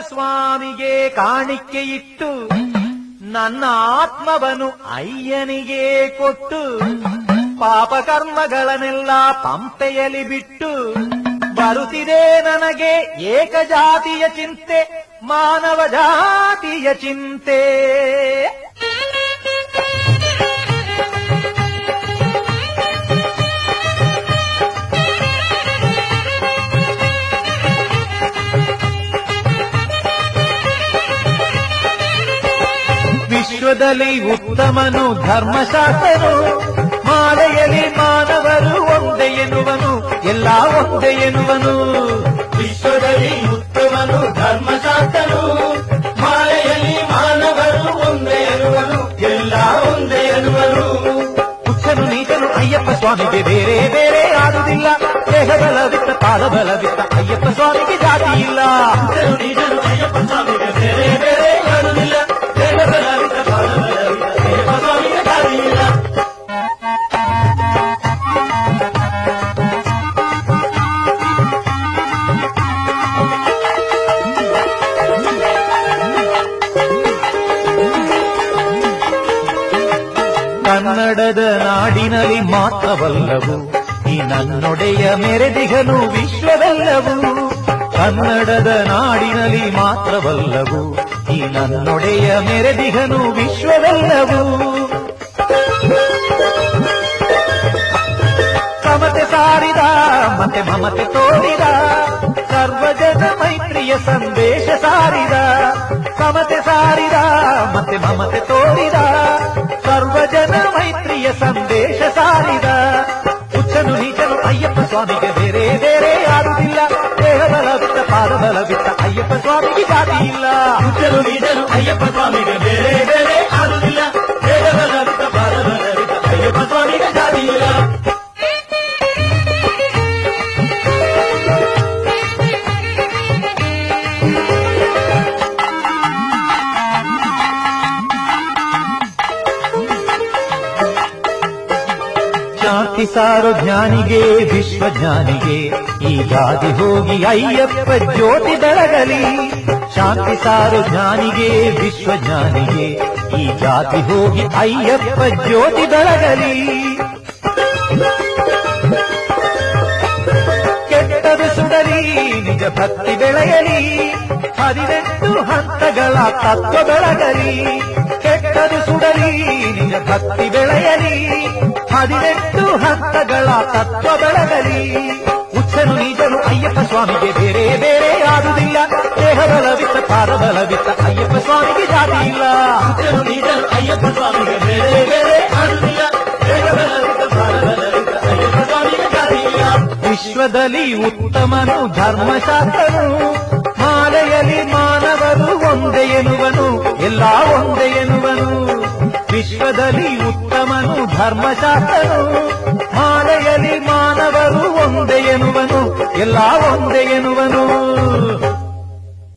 ಸ್ವಾಮಿಗೆ ಕಾಣಿಕೆ ಇಟ್ಟು ನನ್ನ ಆತ್ಮವನು ಅಯ್ಯನಿಗೆ ಕೊಟ್ಟು ಪಾಪ ಕರ್ಮಗಳನ್ನೆಲ್ಲ ಪಂಪೆಯಲ್ಲಿ ಬಿಟ್ಟು ಬರುತ್ತಿದೆ ನನಗೆ ಏಕಜಾತಿಯ ಚಿಂತೆ ಮಾನವ ಜಾತಿಯ ಚಿಂತೆ ವಿಶ್ವದಲ್ಲಿ ಉತ್ತಮನು ಧರ್ಮಶಾಸ್ತ್ರನು ಮಾಲೆಯಲ್ಲಿ ಮಾನವರು ಒಂದೇ ಎನ್ನುವನು ಎಲ್ಲ ಒಂದೇ ಎನ್ನುವನು ವಿಶ್ವದಲ್ಲಿ ಉತ್ತಮನು ಧರ್ಮಶಾಸ್ತ್ರನು ಮಾಲೆಯಲ್ಲಿ ಮಾನವರು ಒಂದೇ ಎನ್ನುವನು ಎಲ್ಲ ಒಂದೇ ಎನ್ನುವನು ಹುಚ್ಚನು ನೀಚನು ಅಯ್ಯಪ್ಪ ಸ್ವಾಮಿಗೆ ಬೇರೆ ಬೇರೆ ಆಡುವುದಿಲ್ಲ ದೇಹ ಬಲವಿತ್ತ ಪಾದ ಬಲವಿತ್ತ ಅಯ್ಯಪ್ಪ ಸ್ವಾಮಿಗೆ ಜಾತಿ ಇಲ್ಲ ಇತರು ನಿಜರು ಅಯ್ಯಪ್ಪ ಸ್ವಾಮಿಗೆ ಬೇರೆ ಬೇರೆ ಕಾಣುವುದಿಲ್ಲ ದೇಹ ಬಲವಿದ್ದ ಪಾದ ಬಲವಿದ್ದ ಅಯ್ಯಪ್ಪ ಸ್ವಾಮಿಗೆ ದಾರಿ ಇಲ್ಲ ಕನ್ನಡದ ನಾಡಿನಲ್ಲಿ ಮಾತ್ರವಲ್ಲವು ಈ ನನ್ನೊಡೆಯ ಮೆರೆದಿಗನು ವಿಶ್ವವೆಲ್ಲವು ಕನ್ನಡದ ನಾಡಿನಲ್ಲಿ ಮಾತ್ರವಲ್ಲವು ಈ ನನ್ನೊಡೆಯ ಮೆರೆದಿಗನು ವಿಶ್ವವೆಲ್ಲವು ಸಮತೆ ಸಾರಿದ ಮತ್ತೆ ಮಮತೆ ತೋರಿದ ಸರ್ವಜನ ಮೈತ್ರಿಯ ಸಂದೇಶ ಸಾರಿದ ಸಮತೆ ಸಾರಿದ ಮತ್ತೆ ಮಮತೆ ತೋರಿದ ಸರ್ವಜನ ಮೈತ್ರಿಯ ಸಂದೇಶ ಸಾರಿದ ಹುಚ್ಚನು ನೀಚನು ಅಯ್ಯಪ್ಪ ಸ್ವಾಮಿಗೆ ಬೇರೆ ಬೇರೆ ಆಡುವುದಿಲ್ಲ ದೇಹ ಬಲವಿತ್ತ ಪಾದ ಬಲವಿತ್ತ ಅಯ್ಯಪ್ಪ ಸ್ವಾಮಿಗೆ ಜಾತಿ ಇಲ್ಲ ಇತರು ನಿಜರು ಅಯ್ಯಪ್ಪ ಸ್ವಾಮಿಗೆ ಬೇರೆ ಬೇರೆ ಆಡುವುದಿಲ್ಲ ದೇಹ ಬಲವಿದ್ದ ಪಾದ ಬಲವಿದ್ದ ಅಯ್ಯಪ್ಪ ಸ್ವಾಮಿಗೆ ದಾರಿ ಇಲ್ಲ ಶಾಂತಿ ಸಾರು ಜ್ಞಾನಿಗೆ ವಿಶ್ವಜ್ಞಾನಿಗೆ ಈ ಗಾದಿ ಹೋಗಿ ಅಯ್ಯಪ್ಪ ಜ್ಯೋತಿ ಬೆಳಗಲಿ ಶಾಂತಿ ಸಾರು ಜ್ಞಾನಿಗೆ ವಿಶ್ವಜ್ಞಾನಿಗೆ ಈ ಜಾತಿ ಹೋಗಿ ಅಯ್ಯಪ್ಪ ಜ್ಯೋತಿ ಬೆಳಗಲಿ ಕೆಟ್ಟದು ಸುಡಲಿ ನಿಜ ಭಕ್ತಿ ಬೆಳೆಯಲಿ ಹದಿನೆಂಟು ಹಂತಗಳ ತತ್ವ ಬೆಳಗಲಿ ಕೆಟ್ಟದು ಸುಡಲಿ ನಿಜ ಭಕ್ತಿ ಬೆಳೆಯಲಿ ಹದಿನೆಂಟು ಹಂತಗಳ ತತ್ವ ಬೆಳಗಲಿ ಹುಚ್ಚನು ನೀಚನು ಅಯ್ಯಪ್ಪ ಸ್ವಾಮಿಗೆ ಬೇರೆ ಬೇರೆ ಆದುದಿಲ್ಲ ದೇಹ ಬಲವಿತ್ತ ಪಾದ ಬಲವಿತ್ತ ಅಯ್ಯಪ್ಪ ಸ್ವಾಮಿಗೆ ಜಾತಿ ಇಲ್ಲ ಇತರು ನಿಜರು ಅಯ್ಯಪ್ಪ ಸ್ವಾಮಿಗೆ ಬೇರೆ ಬೇರೆ ಆಡುವುದಿಲ್ಲ ದೇಹ ಬಲವಿದ್ದ ಪಾದ ಬಲವಿದ್ದ ಅಯ್ಯಪ್ಪ ಸ್ವಾಮಿಗೆ ದಾರಿ ಇಲ್ಲ ವಿಶ್ವದಲ್ಲಿ ಉತ್ತಮನು ಧರ್ಮಶಾಸ್ತ್ರನು ಮಾಲೆಯಲ್ಲಿ ಮಾನವರು ಒಂದೇ ಎನ್ನುವನು ಎಲ್ಲ ಒಂದೇ ಎನ್ನುವನು ವಿಶ್ವದಲ್ಲಿ ಉತ್ತಮನು ಧರ್ಮಶಾಸ್ತ್ರನು ಮಾಲೆಯಲ್ಲಿ ಮಾನವರು ಒಂದೇ ಎನ್ನುವನು ಎಲ್ಲ ಒಂದೇ ಎನ್ನುವನು